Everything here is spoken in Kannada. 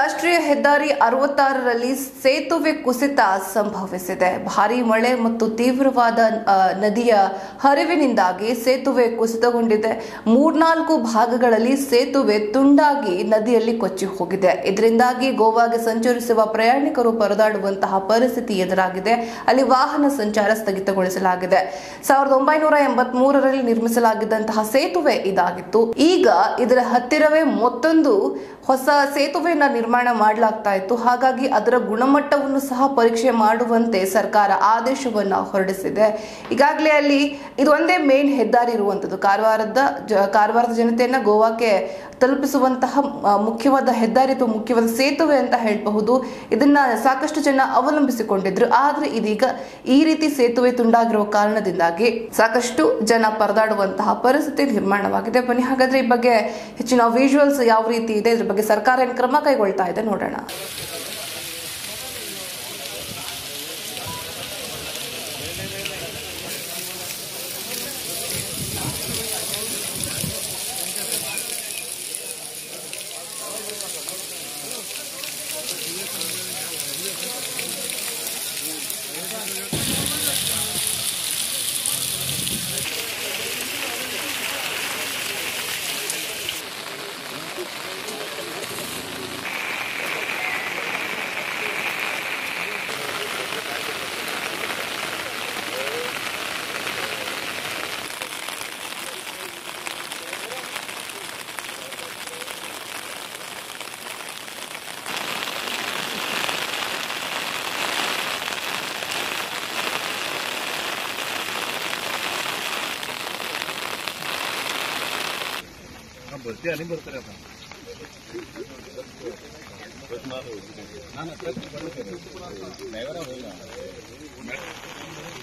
ರಾಷ್ಟ್ರೀಯ ಹೆದ್ದಾರಿ ಅರವತ್ತಾರರಲ್ಲಿ ಸೇತುವೆ ಕುಸಿತ ಸಂಭವಿಸಿದೆ ಭಾರೀ ಮಳೆ ಮತ್ತು ತೀವ್ರವಾದ ಆ, ನದಿಯ ಹರಿವಿನಿಂದಾಗಿ ಸೇತುವೆ ಕುಸಿತಗೊಂಡಿದೆ ಮೂರ್ನಾಲ್ಕು ಭಾಗಗಳಲ್ಲಿ ಸೇತುವೆ ತುಂಡಾಗಿ ನದಿಯಲ್ಲಿ ಕೊಚ್ಚಿ ಹೋಗಿದೆ ಇದರಿಂದಾಗಿ ಗೋವಾಗೆ ಸಂಚರಿಸುವ ಪ್ರಯಾಣಿಕರು ಪರದಾಡುವಂತಹ ಪರಿಸ್ಥಿತಿ ಎದುರಾಗಿದೆ ಅಲ್ಲಿ ವಾಹನ ಸಂಚಾರ ಸ್ಥಗಿತಗೊಳಿಸಲಾಗಿದೆ ಸಾವಿರದ ಒಂಬೈನೂರ ಎಂಬತ್ ಮೂರರಲ್ಲಿ ನಿರ್ಮಿಸಲಾಗಿದ್ದಂತಹ ಸೇತುವೆ ಇದಾಗಿತ್ತು ಈಗ ಇದರ ಹತ್ತಿರವೇ ಮತ್ತೊಂದು ಹೊಸ ಸೇತುವೆಯನ್ನ ನಿರ್ಮಾಣ ಮಾಡಲಾಗ್ತಾ ಇತ್ತು ಹಾಗಾಗಿ ಅದರ ಗುಣಮಟ್ಟವನ್ನು ಸಹ ಪರೀಕ್ಷೆ ಮಾಡುವಂತೆ ಸರ್ಕಾರ ಆದೇಶವನ್ನ ಹೊರಡಿಸಿದೆ ಈಗಾಗಲೇ ಅಲ್ಲಿ ಇದು ಒಂದೇ ಮೇನ್ ಹೆದ್ದಾರಿ ಇರುವಂತದ್ದು ಕಾರವಾರದ ಜ- ಕಾರವಾರದ ಜನತೆಯನ್ನ ಗೋವಾಕ್ಕೆ ತಲುಪಿಸುವಂತಹ ಆ, ಮುಖ್ಯವಾದ ಹೆದ್ದಾರಿ ಅಥವಾ ಮುಖ್ಯವಾದ ಸೇತುವೆ ಅಂತ ಹೇಳಬಹುದು ಇದನ್ನ ಸಾಕಷ್ಟು ಜನ ಅವಲಂಬಿಸಿಕೊಂಡಿದ್ರು ಆದ್ರೆ ಇದೀಗ ಈ ರೀತಿ ಸೇತುವೆ ತುಂಡಾಗಿರುವ ಕಾರಣದಿಂದಾಗಿ ಸಾಕಷ್ಟು ಜನ ಪರದಾಡುವಂತಹ ಪರಿಸ್ಥಿತಿ ನಿರ್ಮಾಣವಾಗಿದೆ ಬನ್ನಿ ಹಾಗಾದ್ರೆ ಈ ಬಗ್ಗೆ ಹೆಚ್ಚಿನ ವಿಜುವಲ್ಸ್ ಯಾವ ರೀತಿ ಇದೆ ಇದ್ರ ಬಗ್ಗೆ ಸರ್ಕಾರ ಏನು ಕ್ರಮ ಕೈಗೊಳ್ತಾ ಇದೆ ನೋಡೋಣ ಬರ್ತೀಯ ಅಲ್ಲಿ ಬರ್ತಾರೆ ಅಪ್ಪ ನಾನು